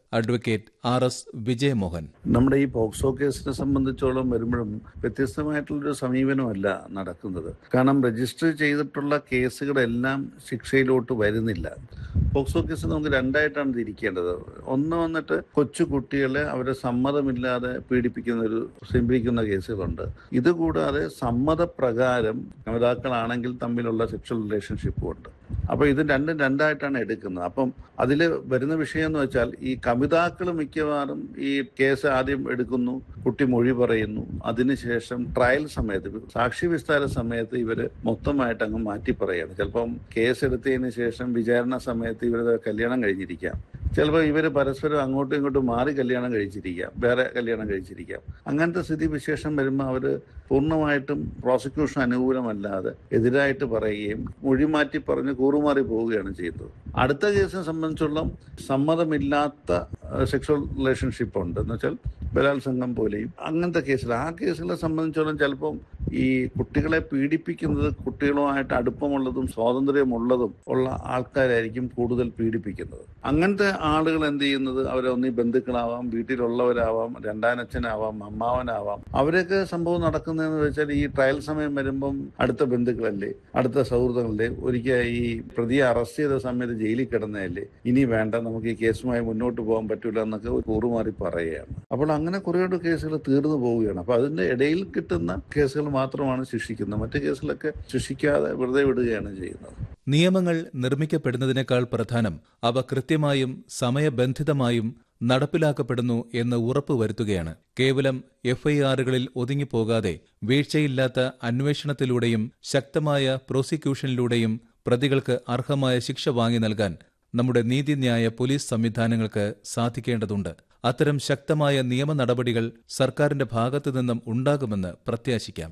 advocate R S Vijayamohan നമ്മുടെ ഈ POCSO കേസിനെ സംബന്ധിച്ചോളം വരുമ്പോഴും വ്യത്യസ്തമായിട്ടുള്ളൊരു സമീപനമല്ല നടക്കുന്നത് കാരണം രജിസ്റ്റർ ചെയ്തിട്ടുള്ള കേസുകളെല്ലാം ശിക്ഷയിലോട്ട് വരുന്നില്ല പോക്സോ കേസ് നമുക്ക് രണ്ടായിട്ടാണ് തിരിക്കേണ്ടത് ഒന്ന് വന്നിട്ട് കൊച്ചു കുട്ടികളെ അവരെ സമ്മതമില്ലാതെ പീഡിപ്പിക്കുന്ന ഒരു സംഭവിക്കുന്ന കേസുകളുണ്ട് ഇതുകൂടാതെ സമ്മതപ്രകാരം നേതാക്കളാണെങ്കിൽ തമ്മിലുള്ള സെക്ഷൽ റിലേഷൻഷിപ്പും ഉണ്ട് അപ്പൊ ഇത് രണ്ടും രണ്ടായിട്ടാണ് എടുക്കുന്നത് അപ്പം അതിൽ വരുന്ന വിഷയം എന്ന് വെച്ചാൽ ഈ കവിതാക്കൾ മിക്കവാറും ഈ കേസ് ആദ്യം എടുക്കുന്നു കുട്ടി മൊഴി പറയുന്നു അതിനുശേഷം ട്രയൽ സമയത്ത് സാക്ഷി വിസ്താര സമയത്ത് ഇവര് മൊത്തമായിട്ട് അങ്ങ് മാറ്റി പറയാണ് ചിലപ്പം കേസ് എടുത്തതിന് ശേഷം വിചാരണ സമയത്ത് ഇവര് കല്യാണം കഴിഞ്ഞിരിക്കാം ചിലപ്പോൾ ഇവര് പരസ്പരം അങ്ങോട്ടും ഇങ്ങോട്ടും മാറി കല്യാണം കഴിച്ചിരിക്കാം വേറെ കല്യാണം കഴിച്ചിരിക്കാം അങ്ങനത്തെ സ്ഥിതി വിശേഷം വരുമ്പോൾ അവര് പൂർണ്ണമായിട്ടും പ്രോസിക്യൂഷൻ അനുകൂലമല്ലാതെ എതിരായിട്ട് പറയുകയും മൊഴി മാറ്റി പറഞ്ഞ് കൂറുമാറി പോവുകയാണ് ചെയ്യുന്നത് അടുത്ത കേസിനെ സംബന്ധിച്ചുള്ള സമ്മതമില്ലാത്ത സെക്ഷൽ റിലേഷൻഷിപ്പ് ഉണ്ട് എന്ന് വെച്ചാൽ ബലാത്സംഗം പോലെയും അങ്ങനത്തെ കേസുകൾ ആ കേസുകളെ സംബന്ധിച്ചോളം ചിലപ്പം ഈ കുട്ടികളെ പീഡിപ്പിക്കുന്നത് കുട്ടികളുമായിട്ട് അടുപ്പമുള്ളതും സ്വാതന്ത്ര്യമുള്ളതും ഉള്ള ആൾക്കാരായിരിക്കും കൂടുതൽ പീഡിപ്പിക്കുന്നത് അങ്ങനത്തെ ആളുകൾ എന്ത് ചെയ്യുന്നത് അവരെ ഒന്നീ ബന്ധുക്കളാവാം വീട്ടിലുള്ളവരാവാം രണ്ടാനച്ഛനാവാം അമ്മാവനാവാം അവരൊക്കെ സംഭവം നടക്കുന്നതെന്ന് വെച്ചാൽ ഈ ട്രയൽ സമയം വരുമ്പം അടുത്ത ബന്ധുക്കളല്ലേ അടുത്ത സൗഹൃദങ്ങളല്ലേ ഒരിക്കൽ ഈ പ്രതിയെ അറസ്റ്റ് ചെയ്ത സമയത്ത് ജയിലിൽ കിടന്നതല്ലേ ഇനി വേണ്ട നമുക്ക് ഈ കേസുമായി മുന്നോട്ട് പോകാൻ പറ്റൂല എന്നൊക്കെ കൂറുമാറി പറയുകയാണ് അപ്പോൾ അങ്ങനെ കുറേയൊരു കേസുകൾ തീർന്നു പോവുകയാണ് അപ്പൊ അതിന്റെ ഇടയിൽ കിട്ടുന്ന കേസുകൾ മാത്രമാണ് ശിക്ഷിക്കുന്നത് മറ്റു കേസുകളൊക്കെ ശിക്ഷിക്കാതെ വെറുതെ വിടുകയാണ് ചെയ്യുന്നത് നിയമങ്ങൾ നിർമ്മിക്കപ്പെടുന്നതിനേക്കാൾ പ്രധാനം അവ കൃത്യമായും സമയബന്ധിതമായും നടപ്പിലാക്കപ്പെടുന്നു എന്ന് ഉറപ്പുവരുത്തുകയാണ് കേവലം എഫ്ഐആറുകളിൽ ഒതുങ്ങിപ്പോകാതെ വീഴ്ചയില്ലാത്ത അന്വേഷണത്തിലൂടെയും ശക്തമായ പ്രോസിക്യൂഷനിലൂടെയും പ്രതികൾക്ക് അർഹമായ ശിക്ഷ വാങ്ങി നൽകാൻ നമ്മുടെ നീതിന്യായ പോലീസ് സംവിധാനങ്ങൾക്ക് സാധിക്കേണ്ടതുണ്ട് അത്തരം ശക്തമായ നിയമ നടപടികൾ സർക്കാരിന്റെ ഭാഗത്തു നിന്നും ഉണ്ടാകുമെന്ന് പ്രത്യാശിക്കാം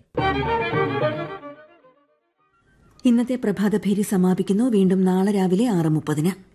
ഇന്നത്തെ പ്രഭാതഭേരി സമാപിക്കുന്നു വീണ്ടും നാളെ രാവിലെ ആറ് മുപ്പതിന്